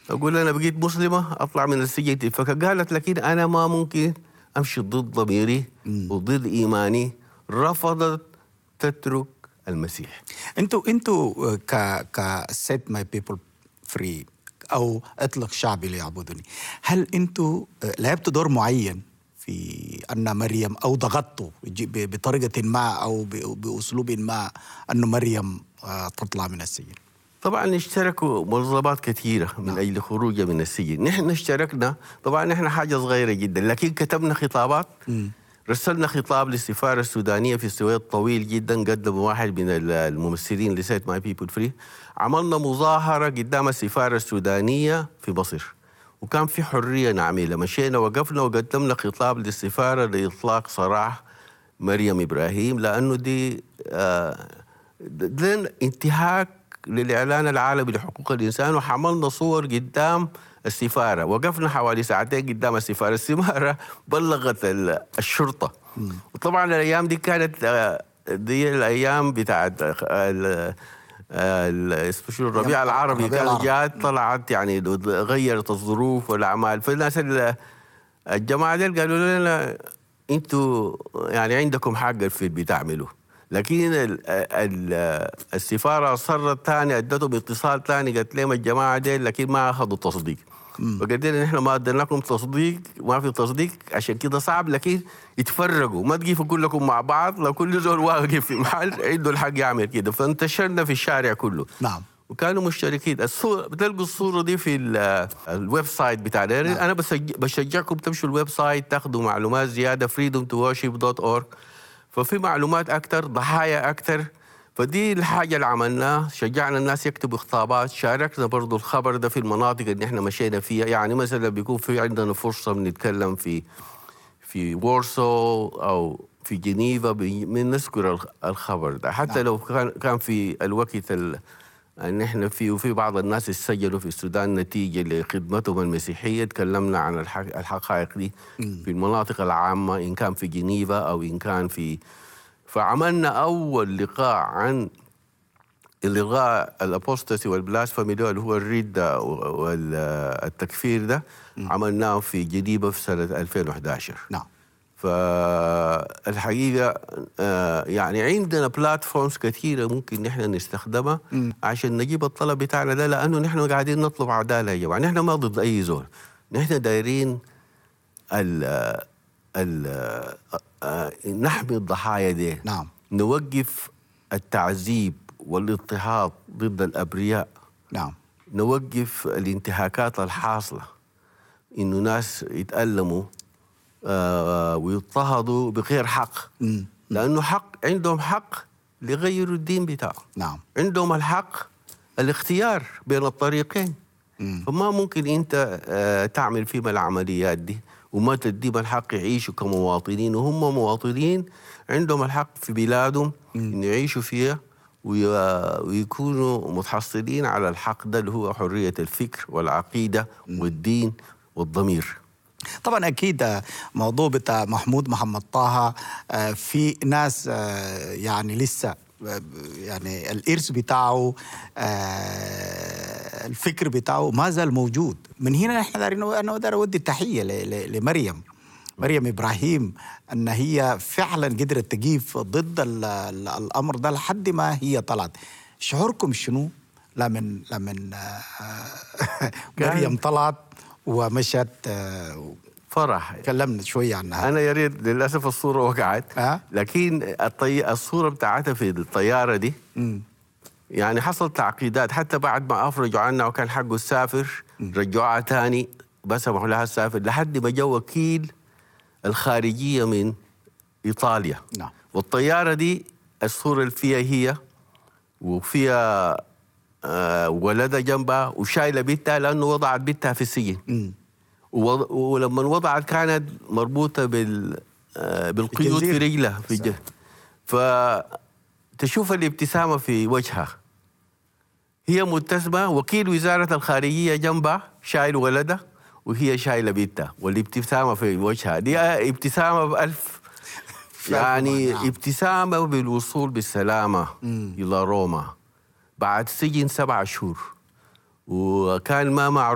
اقول انا بقيت مسلمه اطلع من السجن تتفكك قالت لكن انا ما ممكن امشي ضد ضميري وضد ايماني رفضت تترك المسيح انتوا انتوا ك ك سيت ماي بيبل فري او اطلق شعبي ليعبدني هل انتوا لعبتوا دور معين في ان مريم او ضغطتوا ب- بطريقه ما او ب- باسلوب ما ان مريم آه، تطلع من السجن طبعا اشتركوا منظمات كثيرة من أجل خروجها من السجن نحن اشتركنا طبعا نحن حاجة صغيرة جدا لكن كتبنا خطابات رسلنا خطاب للسفارة السودانية في السويد طويل جدا قدم واحد من ال- الممثلين لسيت ماي بيبل فري عملنا مظاهرة قدام السفارة السودانية في مصر وكان في حرية نعملها مشينا وقفنا وقدمنا خطاب للسفارة لإطلاق سراح مريم إبراهيم لأنه دي آه ده انتهاك للإعلان العالمي لحقوق الإنسان وحملنا صور قدام السفارة وقفنا حوالي ساعتين قدام السفارة السفارة بلغت ال- الشرطة وطبعا الأيام دي كانت آه، دي الأيام بتاعت آه، ال- ال- اسمه شنو الربيع العربي الربيع كانت العربي. جات طلعت يعني غيرت الظروف والأعمال فالناس ال- الجماعة دي قالوا لنا انتوا يعني عندكم حق في اللي بتعملوه لكن ال ال السفارة أصرت ثاني ادتهم اتصال ثاني قالت لهم الجماعة دي لكن ما أخذوا تصديق فقلت لهم نحن ما ادينا لكم تصديق ما في تصديق عشان كده صعب لكن يتفرقوا ما تجيفوا كلكم مع بعض لو كل زول واقف في محل عنده الحق يعمل كده فانتشرنا في الشارع كله نعم وكانوا مشتركين الصورة بتلقوا الصورة دي في ال- الويب سايت بتاع نعم. أنا بسج- بشجعكم تمشوا الويب سايت تاخذوا معلومات زيادة freedom2worship.org ففي معلومات أكثر ضحايا أكثر فدي الحاجة اللي عملناها شجعنا الناس يكتبوا خطابات شاركنا برضو الخبر ده في المناطق اللي احنا مشينا فيها يعني مثلا بيكون في عندنا فرصة بنتكلم في في وورسو او في جنيفا بي- من نذكر الخ- الخبر ده حتى نعم. لو كان كان في الوقت ال- ان احنا فيه وفي بعض الناس اتسجلوا في السودان نتيجه لخدمتهم المسيحيه تكلمنا عن الحق الحقائق دي في المناطق العامه ان كان في جنيفا او ان كان في فعملنا اول لقاء عن الغاء الابوستاسي والبلاسفمي ده اللي هو الردة والتكفير ده عملناه في جنيفا في سنة 2011 نعم فالحقيقة آه، يعني عندنا بلاتفورمز كثيرة ممكن نحن نستخدمها عشان نجيب الطلب بتاعنا ده لأنه نحن قاعدين نطلب عدالة يا جماعة نحن ما ضد أي زول نحن دايرين ال ال آه، نحمي الضحايا دي نعم نوقف التعذيب والاضطهاد ضد الابرياء نعم نوقف الانتهاكات الحاصله انه ناس يتالموا آه ويضطهدوا بغير حق مم. لانه حق عندهم حق ليغيروا الدين بتاعهم نعم عندهم الحق الاختيار بين الطريقين مم. فما ممكن انت آه، تعمل فيهم العمليات دي وما تديهم الحق يعيشوا كمواطنين وهم مواطنين عندهم الحق في بلادهم انه يعيشوا فيها وي- ويكونوا متحصلين على الحق ده اللي هو حرية الفكر والعقيدة والدين والضمير طبعا اكيد آه، موضوع بتاع محمود محمد طه آه، في ناس آه، يعني لسه آه، يعني الارث بتاعه آه، الفكر بتاعه ما زال موجود من هنا احنا دارين انا دار اودي تحيه ل- ل- لمريم مريم ابراهيم ان هي فعلا قدرت تقيف ضد ال- ال- الامر ده لحد ما هي طلعت شعوركم شنو لمن لمن آه، مريم طلعت ومشت آه، فرح تكلمنا شويه عنها انا يا ريت للاسف الصوره وقعت أه؟ لكن الطي... الصوره بتاعتها في الطياره دي مم. يعني حصل تعقيدات حتى بعد ما افرجوا عنها وكان حقه السافر رجعوها تاني بس سمحوا لها السافر لحد ما جاء وكيل الخارجيه من ايطاليا نعم والطياره دي الصوره اللي فيها هي وفيها آه ولدها جنبها وشايله بنتها لانه وضعت بنتها في السجن مم. ووض- ولما وضعت كانت مربوطه بال آه، بالقيود في الجنزير. رجلها في الج... فتشوف الابتسامه في وجهها هي مبتسمه وكيل وزاره الخارجيه جنبها شايل ولدها وهي شايله بنتها والابتسامه في وجهها دي ابتسامه بألف يعني نعم. ابتسامه بالوصول بالسلامه مم. الى روما بعد سجن سبع شهور وكان ما معروف